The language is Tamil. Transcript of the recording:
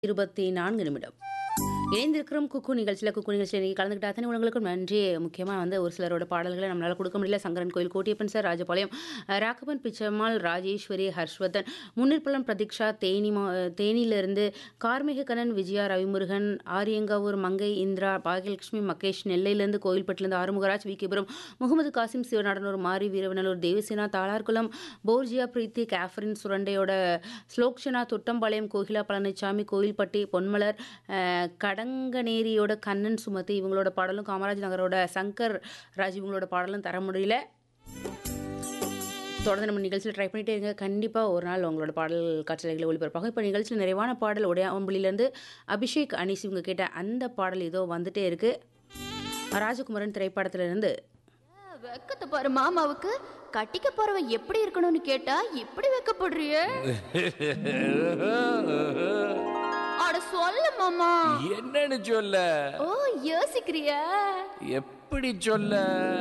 இருபத்தி நான்கு நிமிடம் இணைந்திருக்கிறோம் குக்கு நிகழ்ச்சியில் குக்கு நிகழ்ச்சியில் நீங்கள் கலந்துக்கிட்ட அத்தனை உங்களுக்கும் நன்றி முக்கியமாக வந்து ஒரு சிலரோட பாடல்களை நம்மளால் கொடுக்க முடியல சங்கரன் கோயில் கோட்டியப்பன் சார் ராஜபாளையம் அஹ், ராகவன் பிச்சம்மாள் ராஜேஸ்வரி ஹர்ஷ்வர்தன் முன்னிற்பலம் பிரதீக்ஷா தேனி மா தேனியிலிருந்து கார்மிக கண்ணன் விஜயா ரவிமுருகன் ஆரியங்காவூர் மங்கை இந்திரா பாகியலட்சுமி மகேஷ் நெல்லையிலிருந்து கோயில்பட்டிலிருந்து ஆறுமுகராஜ் விகேபுரம் முகமது காசிம் சிவநாடனூர் மாரி வீரவனலூர் தேவசேனா தாளார்குளம் போர்ஜியா பிரீத்தி கேஃபரின் சுரண்டையோட ஸ்லோக்ஷனா தொட்டம்பாளையம் கோகிலா பழனிசாமி கோயில்பட்டி பொன்மலர் அஹ், கடங்கநேரியோட கண்ணன் சுமதி இவங்களோட பாடலும் காமராஜ் நகரோட சங்கர் ராஜ் இவங்களோட பாடலும் தர முடியல தொடர்ந்து நம்ம நிகழ்ச்சியில் ட்ரை பண்ணிட்டே இருங்க கண்டிப்பாக ஒரு நாள் உங்களோட பாடல் காட்சிகளை ஒளிபரப்பாகும் இப்போ நிகழ்ச்சியில் நிறைவான பாடல் உடையாம்புலியிலேருந்து அபிஷேக் அனீஸ் இவங்க கேட்ட அந்த பாடல் ஏதோ வந்துட்டே இருக்கு ராஜகுமாரன் திரைப்படத்திலிருந்து வெக்கத்தை பாரு மாமாவுக்கு கட்டிக்க போறவன் எப்படி இருக்கணும்னு கேட்டா இப்படி வெக்கப்படுறிய அட சொல்ல மாமா என்னன்னு சொல்ல ஓ யோசிக்கிறியா எப்படி சொல்ல